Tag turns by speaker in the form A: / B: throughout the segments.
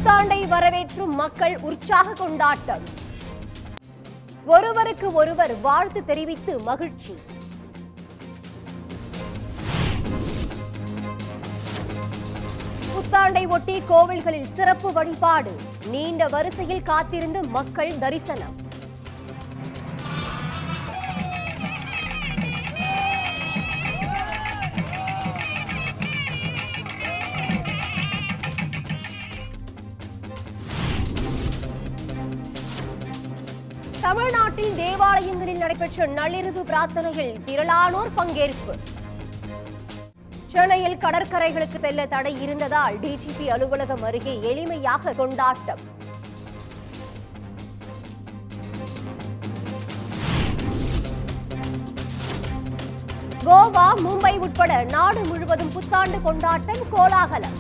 A: புத்தாண்டை வரவேற்றும் மக்கள் உற்சாக கொண்டாட்டம் ஒருவருக்கு ஒருவர் வாழ்த்து தெரிவித்து மகிழ்ச்சி புத்தாண்டை ஒட்டி கோவில்களில் சிறப்பு வழிபாடு நீண்ட வரிசையில் காத்திருந்து மக்கள் தரிசனம் தமிழ்நாட்டில் தேவாலயங்களில் நடைபெற்ற நள்ளிரவு பிரார்த்தனையில் திரளானோர் பங்கேற்பு சென்னையில் கடற்கரைகளுக்கு செல்ல தடை இருந்ததால் டிஜிபி அலுவலகம் அருகே எளிமையாக கொண்டாட்டம் கோவா மும்பை உட்பட நாடு முழுவதும் புத்தாண்டு கொண்டாட்டம் கோலாகலம்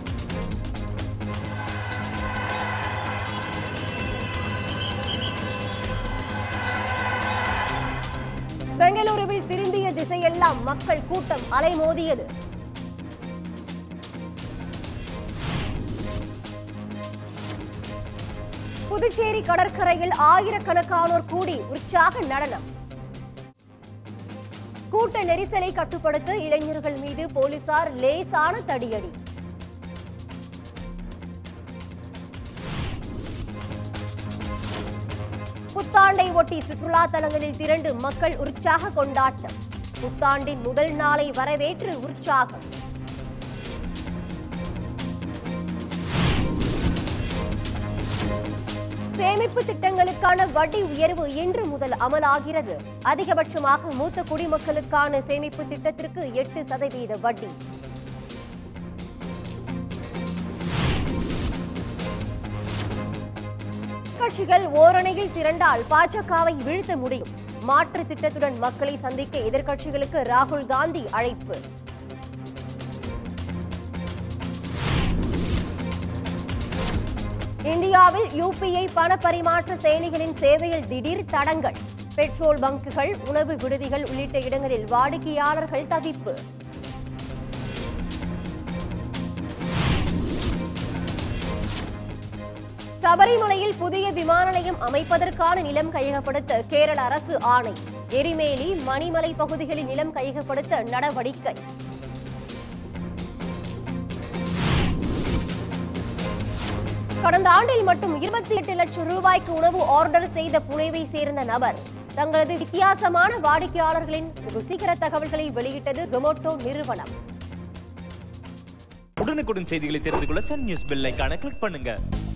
A: பெங்களூருவில் திரும்பிய திசையெல்லாம் மக்கள் கூட்டம் அலைமோதியது புதுச்சேரி கடற்கரையில் ஆயிரக்கணக்கானோர் கூடி உற்சாக நடனம் கூட்ட நெரிசலை கட்டுப்படுத்த இளைஞர்கள் மீது போலீசார் லேசான தடியடி புத்தாண்டை ஒட்டி சுற்றுலா தலங்களில் திரண்டு மக்கள் உற்சாக கொண்டாட்டம் புத்தாண்டின் முதல் நாளை வரவேற்று உற்சாகம் சேமிப்பு திட்டங்களுக்கான வட்டி உயர்வு இன்று முதல் அமலாகிறது அதிகபட்சமாக மூத்த குடிமக்களுக்கான சேமிப்பு திட்டத்திற்கு எட்டு சதவீத வட்டி கட்சிகள் ஓரணையில் திரண்டால் பாஜகவை வீழ்த்த முடியும் மாற்று திட்டத்துடன் மக்களை சந்திக்க எதிர்க்கட்சிகளுக்கு ராகுல் காந்தி அழைப்பு இந்தியாவில் யூபிஐ பண பரிமாற்ற செயலிகளின் சேவையில் திடீர் தடங்கள் பெட்ரோல் பங்குகள் உணவு விடுதிகள் உள்ளிட்ட இடங்களில் வாடிக்கையாளர்கள் தவிப்பு சபரிமலையில் புதிய விமான நிலையம் அமைப்பதற்கான நிலம் கையகப்படுத்த கேரள அரசு ஆணை எரிமேலி மணிமலை பகுதிகளில் நிலம் கையகப்படுத்த நடவடிக்கை கடந்த ஆண்டில் மட்டும் இருபத்தி எட்டு லட்சம் ரூபாய்க்கு உணவு ஆர்டர் செய்த புனேவை சேர்ந்த நபர் தங்களது வித்தியாசமான வாடிக்கையாளர்களின் ருசிகர தகவல்களை வெளியிட்டது ஜொமோட்டோ நிறுவனம்
B: உடனுக்குடன் செய்திகளை தெரிந்து கொள்ள சன் நியூஸ் பெல் ஐகானை கிளிக் பண்ணுங்க